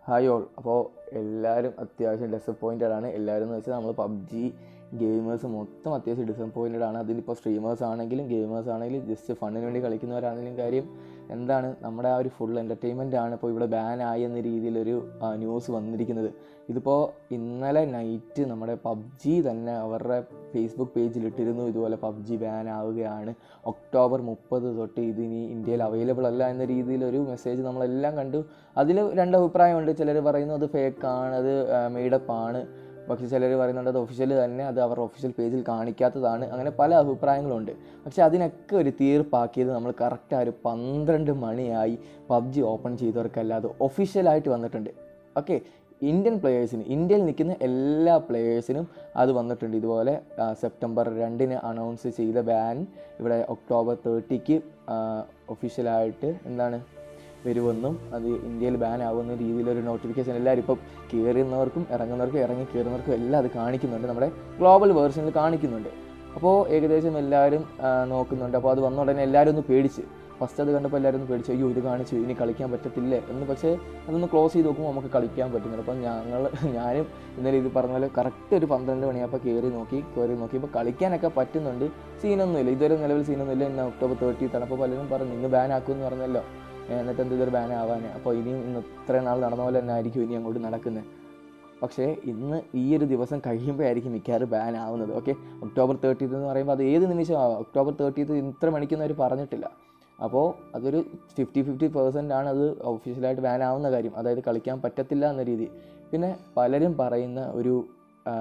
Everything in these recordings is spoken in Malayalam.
ഹായ് ഓൾ അപ്പോൾ എല്ലാവരും അത്യാവശ്യം ഡിസപ്പോയിൻറ്റഡ് ആണ് എല്ലാവരും എന്ന് വെച്ചാൽ നമ്മൾ പബ്ജി ഗെയിമേഴ്സ് മൊത്തം അത്യാവശ്യം ഡിസപ്പോയിൻറ്റഡ് ആണ് അതിലിപ്പോൾ സ്ട്രീമേഴ്സ് ആണെങ്കിലും ഗെയിമേഴ്സ് ആണെങ്കിലും ജസ്റ്റ് ഫണ്ടിന് വേണ്ടി കളിക്കുന്നവരാണെങ്കിലും കാര്യം എന്താണ് നമ്മുടെ ആ ഒരു ഫുൾ എൻ്റർടൈൻമെൻ്റ് ആണ് ഇപ്പോൾ ഇവിടെ ബാൻ ആയി എന്ന രീതിയിലൊരു ന്യൂസ് വന്നിരിക്കുന്നത് ഇതിപ്പോൾ ഇന്നലെ നൈറ്റ് നമ്മുടെ പബ്ജി തന്നെ അവരുടെ ഫേസ്ബുക്ക് പേജിൽ ഇട്ടിരുന്നു ഇതുപോലെ പബ്ജി ബാൻ ആവുകയാണ് ഒക്ടോബർ മുപ്പത് തൊട്ട് ഇതിനി ഇന്ത്യയിൽ അവൈലബിൾ അല്ല എന്ന രീതിയിലൊരു മെസ്സേജ് നമ്മളെല്ലാം കണ്ടു അതിൽ രണ്ട് അഭിപ്രായമുണ്ട് ചിലർ പറയുന്നു അത് ഫേക്കാണ് അത് മെയ്ഡപ്പ് ആണ് പക്ഷേ ചിലർ പറയുന്നുണ്ട് അത് ഒഫീഷ്യൽ തന്നെ അത് അവരുടെ ഒഫീഷ്യൽ പേജിൽ കാണിക്കാത്തതാണ് അങ്ങനെ പല അഭിപ്രായങ്ങളുണ്ട് പക്ഷേ അതിനൊക്കെ ഒരു തീർപ്പാക്കിയത് നമ്മൾ കറക്റ്റ് ആ ഒരു പന്ത്രണ്ട് മണിയായി പബ്ജി ഓപ്പൺ ചെയ്തവർക്കല്ലാതെ ഒഫീഷ്യലായിട്ട് വന്നിട്ടുണ്ട് ഓക്കെ ഇന്ത്യൻ പ്ലെയേഴ്സിന് ഇന്ത്യയിൽ നിൽക്കുന്ന എല്ലാ പ്ലെയേഴ്സിനും അത് വന്നിട്ടുണ്ട് ഇതുപോലെ ആ, സെപ്റ്റംബർ രണ്ടിന് അനൗൺസ് ചെയ്ത ബാൻ ഇവിടെ ഒക്ടോബർ തേർട്ടിക്ക് ഒഫീഷ്യലായിട്ട് എന്താണ് വരുമെന്നും അത് ഇന്ത്യയിൽ ബാൻ ആവുന്ന രീതിയിലൊരു നോട്ടിഫിക്കേഷൻ എല്ലാവരും ഇപ്പം കയറുന്നവർക്കും ഇറങ്ങുന്നവർക്കും ഇറങ്ങി കയറുന്നവർക്കും എല്ലാം അത് കാണിക്കുന്നുണ്ട് നമ്മുടെ ഗ്ലോബൽ വേർഷനിൽ കാണിക്കുന്നുണ്ട് അപ്പോൾ ഏകദേശം എല്ലാവരും ആ, നോക്കുന്നുണ്ട് അപ്പോൾ അത് വന്ന ഉടനെ എല്ലാവരും ഒന്ന് പേടിച്ച് ഫസ്റ്റ് അത് കണ്ടപ്പോൾ എല്ലാവരും ഒന്ന് പേടിച്ചു അയ്യോ ഇത് കാണിച്ചു ഇനി കളിക്കാൻ പറ്റത്തില്ലേ എന്ന് പക്ഷേ അതൊന്ന് ക്ലോസ് ചെയ്ത് നോക്കുമ്പോൾ നമുക്ക് കളിക്കാൻ പറ്റുന്നുണ്ട് അപ്പോൾ ഞങ്ങൾ ഞാനും ഇന്നലെ ഇത് പറഞ്ഞ പോലെ കറക്റ്റ് ഒരു പന്ത്രണ്ട് മണിയായപ്പോൾ കയറി നോക്കി കയറി നോക്കി ഇപ്പോൾ കളിക്കാനൊക്കെ പറ്റുന്നുണ്ട് സീനൊന്നുമില്ല ഇതുവരെ നിലവിൽ സീനൊന്നുമില്ല ഇന്ന് ഒക്ടോബർ തേർട്ടി തണുപ്പോൾ പലരും പറഞ്ഞു ഇന്ന് ബാൻ ആക്കുമെന്ന് പറഞ്ഞല്ലോ എന്നിട്ട് എന്ത് ഇതൊരു ബാൻ ആവാൻ അപ്പോൾ ഇനിയും ഇന്ന് ഇത്രയും നാൾ നടന്ന പോലെ തന്നെ ആയിരിക്കും ഇനി അങ്ങോട്ട് നടക്കുന്നത് പക്ഷേ ഇന്ന് ഈ ഒരു ദിവസം കഴിയുമ്പോഴായിരിക്കും മിക്കവാറും ബാൻ ആവുന്നത് ഓക്കെ ഒക്ടോബർ തേർട്ടീത്ത് എന്ന് പറയുമ്പോൾ അത് ഏത് നിമിഷം ആവാം ഒക്ടോബർ തേർട്ടീത്ത് ഇത്ര മണിക്കൊന്നും അവർ പറഞ്ഞിട്ടില്ല അപ്പോൾ അതൊരു ഫിഫ്റ്റി ഫിഫ്റ്റി പെർസെൻ്റ് ആണ് അത് ഒഫീഷ്യലായിട്ട് ബാൻ ആവുന്ന കാര്യം അതായത് കളിക്കാൻ പറ്റത്തില്ല എന്ന രീതി പിന്നെ പലരും പറയുന്ന ഒരു ആ,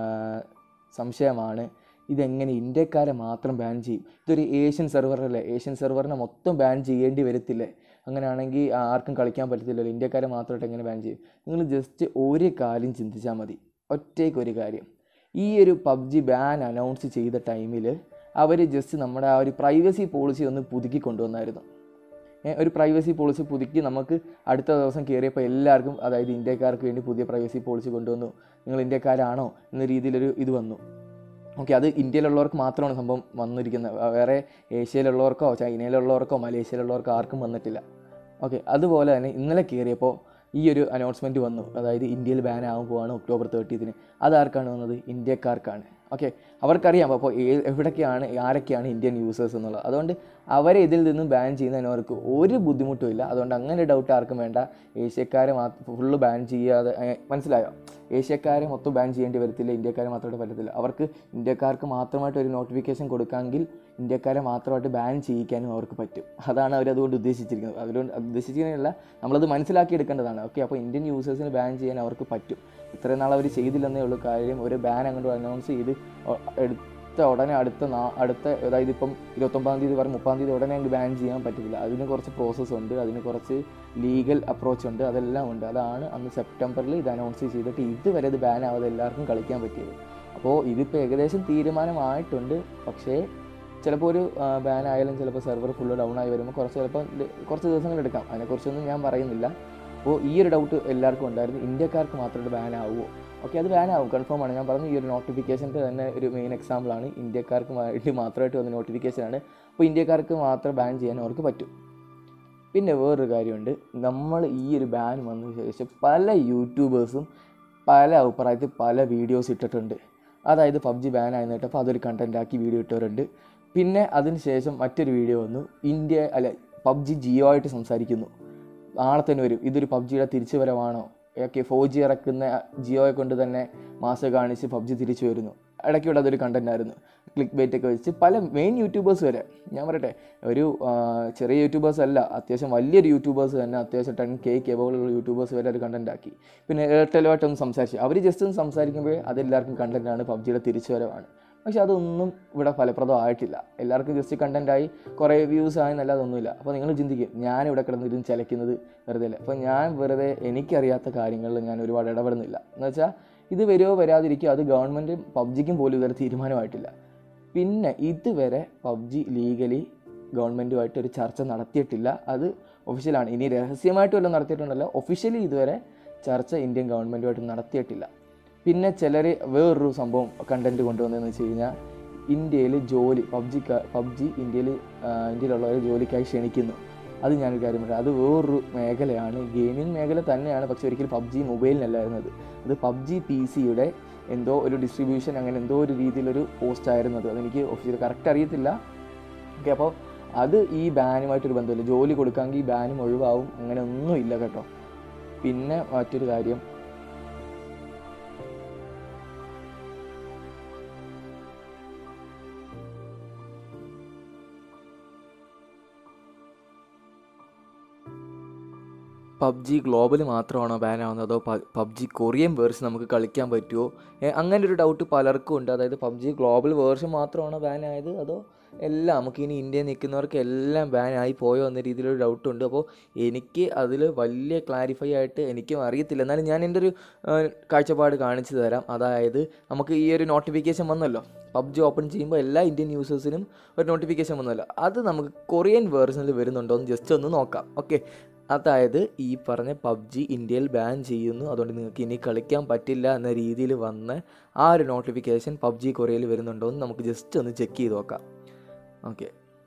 സംശയമാണ് ഇതെങ്ങനെ ഇന്ത്യക്കാരെ മാത്രം ബാൻ ചെയ്യും ഇതൊരു ഏഷ്യൻ സെർവറല്ലേ ഏഷ്യൻ സെർവറിനെ മൊത്തം ബാൻ ചെയ്യേണ്ടി വരത്തില്ലേ അങ്ങനെയാണെങ്കിൽ ആർക്കും കളിക്കാൻ പറ്റത്തില്ലല്ലോ ഇന്ത്യക്കാരെ മാത്രമായിട്ട് എങ്ങനെ ബാൻ ചെയ്യും നിങ്ങൾ ജസ്റ്റ് ഒരു കാര്യം ചിന്തിച്ചാൽ മതി ഒറ്റയ്ക്ക് ഒരു കാര്യം ഈ ഒരു പബ്ജി ബാൻ അനൗൺസ് ചെയ്ത ടൈമിൽ അവർ ജസ്റ്റ് നമ്മുടെ ആ ഒരു പ്രൈവസി പോളിസി ഒന്ന് പുതുക്കി കൊണ്ടുവന്നായിരുന്നു ഏ, ഒരു പ്രൈവസി പോളിസി പുതുക്കി നമുക്ക് അടുത്ത ദിവസം കയറിയപ്പോൾ എല്ലാവർക്കും അതായത് ഇന്ത്യക്കാർക്ക് വേണ്ടി പുതിയ പ്രൈവസി പോളിസി കൊണ്ടുവന്നു നിങ്ങൾ ഇന്ത്യക്കാരാണോ എന്ന രീതിയിലൊരു ഇത് വന്നു ഓക്കെ അത് ഇന്ത്യയിലുള്ളവർക്ക് മാത്രമാണ് സംഭവം വന്നിരിക്കുന്നത് വേ- വേറെ ഏഷ്യയിലുള്ളവർക്കോ ചൈനയിലുള്ളവർക്കോ മലേഷ്യയിലുള്ളവർക്കോ ആർക്കും വന്നിട്ടില്ല ഓക്കെ അതുപോലെ തന്നെ ഇന്നലെ കയറിയപ്പോൾ ഈ ഒരു അനൗൺസ്മെൻറ്റ് വന്നു അതായത് ഇന്ത്യയിൽ ബാൻ ആകാൻ പോവാണ് ഒക്ടോബർ തേർട്ടീത്തിന് അതാർക്കാണ് വന്നത് ഇന്ത്യക്കാർക്കാണ് ഓക്കെ അവർക്കറിയാം അപ്പോൾ ഏ എവിടൊക്കെയാണ് ആരൊക്കെയാണ് ഇന്ത്യൻ യൂസേഴ്സ് എന്നുള്ളത് അതുകൊണ്ട് അവരെ ഇതിൽ നിന്നും ബാൻ ചെയ്യുന്നതിന് അവർക്ക് ഒരു ബുദ്ധിമുട്ടും ഇല്ല അതുകൊണ്ട് അങ്ങനെ ഡൗട്ട് ആർക്കും വേണ്ട ഏഷ്യക്കാരെ മാത്രം ഫുള്ള് ബാൻ ചെയ്യാതെ ഏ, മനസ്സിലായോ ഏഷ്യക്കാരെ മൊത്തം ബാൻ ചെയ്യേണ്ടി വരത്തില്ല ഇന്ത്യക്കാരെ മാത്രമായിട്ട് പറ്റത്തില്ല അവർക്ക് ഇന്ത്യക്കാർക്ക് മാത്രമായിട്ട് ഒരു നോട്ടിഫിക്കേഷൻ കൊടുക്കാമെങ്കിൽ ഇന്ത്യക്കാരെ മാത്രമായിട്ട് ബാൻ ചെയ്യിക്കാനും അവർക്ക് പറ്റും അതാണ് അവർ അതുകൊണ്ട് ഉദ്ദേശിച്ചിരിക്കുന്നത് അതുകൊണ്ട് ഉദ്ദേശിച്ചിരിക്കുന്നതല്ല നമ്മളത് മനസ്സിലാക്കി എടുക്കേണ്ടതാണ് ഓക്കെ അപ്പോൾ ഇന്ത്യൻ യൂസേഴ്സിന് ബാൻ ചെയ്യാൻ അവർക്ക് പറ്റും ഇത്രയും നാൾ അവർ ചെയ്തില്ലെന്നേ ഉള്ളൂ കാര്യം ഒരു ബാൻ അങ്ങോട്ട് അനൗൺസ് ചെയ്ത് ഒ- എടുത്ത ഉടനെ അടുത്ത നാ അടുത്ത അതായത് ഇപ്പം ഇരുപത്തൊമ്പതാം തീയതി പറഞ്ഞ് മുപ്പാം തീയതി ഉടനെ അങ്ങ് ബാൻ ചെയ്യാൻ പറ്റത്തില്ല അതിന് കുറച്ച് പ്രോസസ്സ് ഉണ്ട് അതിന് കുറച്ച് ലീഗൽ അപ്രോച്ച് ഉണ്ട് അതെല്ലാം ഉണ്ട് അതാണ് അന്ന് സെപ്റ്റംബറിൽ ഇത് അനൗൺസ് ചെയ്തിട്ട് ഇതുവരെ ഇത് ബാൻ ആവാതെ എല്ലാവർക്കും കളിക്കാൻ പറ്റിയത് അപ്പോൾ ഇതിപ്പോൾ ഏകദേശം തീരുമാനമായിട്ടുണ്ട് പക്ഷേ ചിലപ്പോൾ ഒരു ബാൻ ആയാലും ചിലപ്പോൾ സെർവർ ഫുള്ള് ഡൗൺ ആയി വരുമ്പോൾ കുറച്ച് ചിലപ്പോൾ ല- കുറച്ച് ദിവസങ്ങൾ എടുക്കാം അതിനെക്കുറിച്ചൊന്നും ഞാൻ പറയുന്നില്ല അപ്പോൾ ഈ ഒരു ഡൗട്ട് എല്ലാവർക്കും ഉണ്ടായിരുന്നു ഇന്ത്യക്കാർക്ക് മാത്രമായിട്ട് ബാൻ ആവുമോ ഓക്കെ അത് ബാൻ ആവും കൺഫേം ആണ് ഞാൻ പറഞ്ഞു ഈ ഒരു നോട്ടിഫിക്കേഷൻ്റെ തന്നെ ഒരു മെയിൻ എക്സാമ്പിളാണ് ഇന്ത്യക്കാർക്ക് വേണ്ടി മാത്രമായിട്ട് വന്ന നോട്ടിഫിക്കേഷനാണ് അപ്പോൾ ഇന്ത്യക്കാർക്ക് മാത്രം ബാൻ ചെയ്യാൻ അവർക്ക് പറ്റും പിന്നെ വേറൊരു കാര്യമുണ്ട് നമ്മൾ ഈ ഒരു ബാൻ വന്നതിന് ശേഷം പല യൂട്യൂബേഴ്സും പല അഭിപ്രായത്തിൽ പല വീഡിയോസ് ഇട്ടിട്ടുണ്ട് അതായത് പബ്ജി ബാൻ ആയി കേട്ടപ്പോൾ അതൊരു കണ്ടന്റ് ആക്കി വീഡിയോ ഇട്ടവരുണ്ട് പിന്നെ അതിന് ശേഷം മറ്റൊരു വീഡിയോ വന്നു ഇന്ത്യ അല്ല പബ്ജി ജിയോ ആയിട്ട് സംസാരിക്കുന്നു നാളെ തന്നെ വരും ഇതൊരു പബ്ജിയുടെ തിരിച്ചു വരവാണോ ഓക്കെ ഫോർ ജി ഇറക്കുന്ന ജിയോയെ കൊണ്ട് തന്നെ മാസം കാണിച്ച് പബ്ജി തിരിച്ചു വരുന്നു ഇടയ്ക്കൂടെ അതൊരു കണ്ടന്റ് ആയിരുന്നു ക്ലിക്ക് ബൈറ്റ് ഒക്കെ വെച്ച് പല മെയിൻ യൂട്യൂബേഴ്സ് വരെ ഞാൻ പറയട്ടെ ഒരു ആ, ചെറിയ യൂട്യൂബേഴ്സ് അല്ല അത്യാവശ്യം വലിയൊരു യൂട്യൂബേഴ്സ് തന്നെ അത്യാവശ്യം ടെൻ കെ കേബിളുള്ള യൂട്യൂബേഴ്സ് വരെ ഒരു കണ്ടന്റ് ആക്കി പിന്നെ എയർടെലുമായിട്ടൊന്ന് സംസാരിച്ചു അവർ ജസ്റ്റ് ഒന്ന് സംസാരിക്കുമ്പോൾ അതെല്ലാവർക്കും കണ്ടന്റ് ആണ് പബ്ജിയുടെ തിരിച്ചുവരവാണ് പക്ഷെ അതൊന്നും ഇവിടെ ഫലപ്രദമായിട്ടില്ല എല്ലാവർക്കും ജസ്റ്റ് കണ്ടന്റ് ആയി കുറേ വ്യൂസ് ആയി എന്നല്ലാതൊന്നുമില്ല അപ്പോൾ നിങ്ങൾ ചിന്തിക്കും ഞാൻ ഇവിടെ കിടന്നിരുന്ന് ചലയ്ക്കുന്നത് വെറുതെ അല്ല അപ്പോൾ ഞാൻ വെറുതെ എനിക്കറിയാത്ത കാര്യങ്ങളിൽ ഞാൻ ഒരുപാട് ഇടപെടുന്നില്ല എന്ന് വെച്ചാൽ ഇത് വരുമോ വരാതിരിക്കുമോ അത് ഗവൺമെൻറ് പബ്ജിക്കും പോലും ഇതുവരെ തീരുമാനമായിട്ടില്ല പിന്നെ ഇതുവരെ പബ്ജി ലീഗലി ഗവൺമെൻറ്റുമായിട്ട് ഒരു ചർച്ച നടത്തിയിട്ടില്ല അത് ഒഫീഷ്യലാണ് ഇനി രഹസ്യമായിട്ട് വല്ലതും നടത്തിയിട്ടുണ്ടല്ലോ ഒഫീഷ്യലി ഇതുവരെ ചർച്ച ഇന്ത്യൻ ഗവൺമെൻറ്റുമായിട്ട് നടത്തിയിട്ടില്ല പിന്നെ ചിലർ വേറൊരു സംഭവം കണ്ടന്റ് കൊണ്ടുവന്നതെന്ന് വെച്ച് കഴിഞ്ഞാൽ ഇന്ത്യയിൽ ജോലി പബ്ജി പബ്ജി ഇന്ത്യയിൽ ഇന്ത്യയിലുള്ളവരെ ജോലിക്കായി ക്ഷണിക്കുന്നു അത് ഞാനൊരു കാര്യം പറയാം അത് വേറൊരു മേഖലയാണ് ഗെയിമിംഗ് മേഖല തന്നെയാണ് പക്ഷെ ഒരിക്കലും പബ്ജി മൊബൈലിനല്ലായിരുന്നു അത് അത് പബ്ജി പി സിയുടെ എന്തോ ഒരു ഡിസ്ട്രിബ്യൂഷൻ അങ്ങനെ എന്തോ ഒരു രീതിയിലൊരു പോസ്റ്റ് ആയിരുന്നു അത് അതെനിക്ക് ഒഫീഷ്യൽ കറക്റ്റ് അറിയത്തില്ല ഓക്കെ അപ്പോൾ അത് ഈ ബാനുമായിട്ടൊരു ബന്ധമില്ല ജോലി കൊടുക്കാമെങ്കിൽ ഈ ബാനും ഒഴിവാവും അങ്ങനെ ഒന്നും ഇല്ല കേട്ടോ പിന്നെ മറ്റൊരു കാര്യം പബ്ജി ഗ്ലോബൽ മാത്രമാണോ ബാൻ ആവുന്നത് അതോ പബ്ജി കൊറിയൻ വേർഷൻ നമുക്ക് കളിക്കാൻ പറ്റുമോ ഏ, അങ്ങനെ ഒരു ഡൗട്ട് പലർക്കും ഉണ്ട് അതായത് പബ്ജി ഗ്ലോബൽ വേർഷൻ മാത്രമാണോ ബാൻ ആയത് അതോ എല്ലാം നമുക്ക് ഇനി ഇന്ത്യയിൽ നിൽക്കുന്നവർക്ക് എല്ലാം ബാൻ ആയി പോയോ എന്ന രീതിയിലൊരു ഡൗട്ട് ഉണ്ട് അപ്പോൾ എനിക്ക് അതിൽ വലിയ ക്ലാരിഫൈ ആയിട്ട് എനിക്കും അറിയത്തില്ല എന്നാലും ഞാൻ എൻ്റെ ഒരു ആ, കാഴ്ചപ്പാട് കാണിച്ചു തരാം അതായത് നമുക്ക് ഈ ഒരു നോട്ടിഫിക്കേഷൻ വന്നല്ലോ പബ്ജി ഓപ്പൺ ചെയ്യുമ്പോൾ എല്ലാ ഇന്ത്യൻ യൂസേഴ്സിനും ഒരു നോട്ടിഫിക്കേഷൻ വന്നല്ലോ അത് നമുക്ക് കൊറിയൻ വേർഷനിൽ വരുന്നുണ്ടോ എന്ന് ജസ്റ്റ് ഒന്ന് നോക്കാം ഓക്കെ അതായത് ഈ പറഞ്ഞ പബ്ജി ഇന്ത്യയിൽ ബാൻ ചെയ്യുന്നു അതുകൊണ്ട് നിങ്ങൾക്ക് ഇനി കളിക്കാൻ പറ്റില്ല എന്ന രീതിയിൽ വന്ന ആ ഒരു നോട്ടിഫിക്കേഷൻ പബ്ജി കൊറിയയിൽ വരുന്നുണ്ടോ എന്ന് നമുക്ക് ജസ്റ്റ് ഒന്ന് ചെക്ക് ചെയ്ത് നോക്കാം ഓക്കെ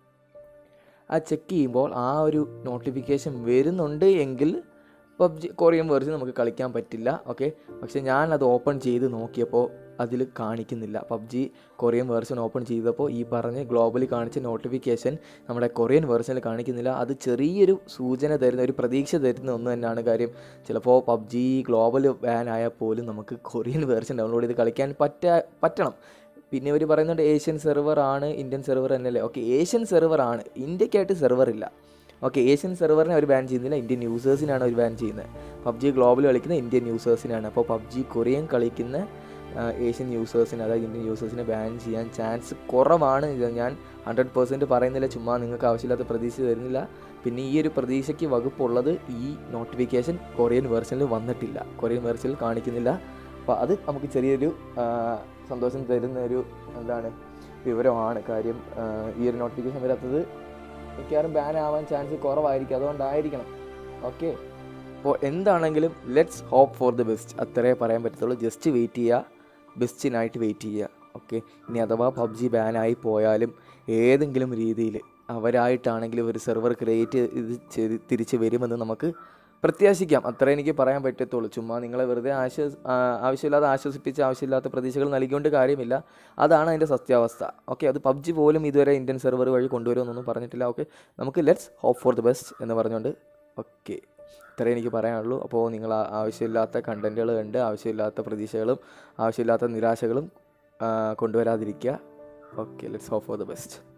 ആ ചെക്ക് ചെയ്യുമ്പോൾ ആ ഒരു നോട്ടിഫിക്കേഷൻ വരുന്നുണ്ട് എങ്കിൽ പബ്ജി കൊറിയൻ വേർഷൻ നമുക്ക് കളിക്കാൻ പറ്റില്ല ഓക്കെ പക്ഷേ ഞാൻ അത് ഓപ്പൺ ചെയ്ത് നോക്കിയപ്പോൾ അതിൽ കാണിക്കുന്നില്ല പബ്ജി കൊറിയൻ വേർഷൻ ഓപ്പൺ ചെയ്തപ്പോൾ ഈ പറഞ്ഞ ഗ്ലോബലി കാണിച്ച നോട്ടിഫിക്കേഷൻ നമ്മുടെ കൊറിയൻ വേർഷനിൽ കാണിക്കുന്നില്ല അത് ചെറിയൊരു സൂചന തരുന്ന ഒരു പ്രതീക്ഷ തരുന്ന ഒന്ന് തന്നെയാണ് കാര്യം ചിലപ്പോൾ പബ്ജി ഗ്ലോബൽ ബാൻ ആയാൽ പോലും നമുക്ക് കൊറിയൻ വേർഷൻ ഡൗൺലോഡ് ചെയ്ത് കളിക്കാൻ പറ്റ പറ്റണം പിന്നെ ഇവർ പറയുന്നുണ്ട് ഏഷ്യൻ സെർവർ ആണ് ഇന്ത്യൻ സെർവർ തന്നെയല്ലേ ഓക്കെ ഏഷ്യൻ സെർവർ ആണ് ഇന്ത്യക്കായിട്ട് സെർവർ ഇല്ല ഓക്കെ ഏഷ്യൻ സെർവറിനെ അവർ ബാൻ ചെയ്യുന്നില്ല ഇന്ത്യൻ യൂസേഴ്സിനാണ് അവർ ബാൻ ചെയ്യുന്നത് പബ്ജി ഗ്ലോബൽ കളിക്കുന്ന ഇന്ത്യൻ യൂസേഴ്സിനാണ് അപ്പോൾ പബ്ജി കൊറിയൻ കളിക്കുന്ന ആ, ഏഷ്യൻ യൂസേഴ്സിന് അതായത് ഇന്ത്യൻ യൂസേഴ്സിനെ ബാൻ ചെയ്യാൻ ചാൻസ് കുറവാണ് ഇത് ഞാൻ ഹൺഡ്രഡ് പെർസെൻറ്റ് പറയുന്നില്ല ചുമ്മാ നിങ്ങൾക്ക് ആവശ്യമില്ലാത്ത പ്രതീക്ഷ തരുന്നില്ല പിന്നെ ഈ ഒരു പ്രതീക്ഷയ്ക്ക് വകുപ്പുള്ളത് ഈ നോട്ടിഫിക്കേഷൻ കൊറിയൻ വേർഷനിൽ വന്നിട്ടില്ല കൊറിയൻ വേർഷനിൽ കാണിക്കുന്നില്ല അപ്പോൾ അത് നമുക്ക് ചെറിയൊരു ആ, സന്തോഷം തരുന്ന ഒരു എന്താണ് വിവരമാണ് കാര്യം ആ, ഈ ഒരു നോട്ടിഫിക്കേഷൻ വരാത്തത് മിക്കവാറും ബാൻ ആവാൻ ചാൻസ് കുറവായിരിക്കും അതുകൊണ്ടായിരിക്കണം ഓക്കെ അപ്പോൾ എന്താണെങ്കിലും let's hope for the best അത്രേ പറയാൻ പറ്റത്തുള്ളൂ ജസ്റ്റ് വെയിറ്റ് ചെയ്യുക ബെസ്റ്റിനായിട്ട് വെയിറ്റ് ചെയ്യുക ഓക്കെ ഇനി അഥവാ പബ്ജി ബാനായി പോയാലും ഏതെങ്കിലും രീതിയിൽ അവരായിട്ടാണെങ്കിലും ഒരു സെർവർ ക്രിയേറ്റ് ഇത് ചെയ്ത് തിരിച്ച് വരുമെന്ന് നമുക്ക് പ്രത്യാശിക്കാം അത്രേ എനിക്ക് പറയാൻ പറ്റത്തുള്ളൂ ചുമ്മാ നിങ്ങളെ വെറുതെ ആശ്വസ് ആ, ആവശ്യമില്ലാതെ ആശ്വസിപ്പിച്ച് ആവശ്യമില്ലാത്ത പ്രതീക്ഷകൾ നൽകിക്കൊണ്ട് കാര്യമില്ല അതാണ് അതിൻ്റെ സത്യാവസ്ഥ ഓക്കെ അത് പബ്ജി പോലും ഇതുവരെ ഇന്ത്യൻ സെർവർ വഴി കൊണ്ടുവരുമെന്നൊന്നും പറഞ്ഞിട്ടില്ല ഓക്കെ നമുക്ക് let's hope for the best എന്ന് പറഞ്ഞുകൊണ്ട് ഓക്കെ ഇത്രേ എനിക്ക് പറയാനുള്ളൂ അപ്പോൾ നിങ്ങൾ ആ- ആവശ്യമില്ലാത്ത കണ്ടൻറ്റുകൾ കണ്ട് ആവശ്യമില്ലാത്ത പ്രതീക്ഷകളും ആവശ്യമില്ലാത്ത നിരാശകളും ആ, കൊണ്ടുവരാതിരിക്കുക okay let's hope for the best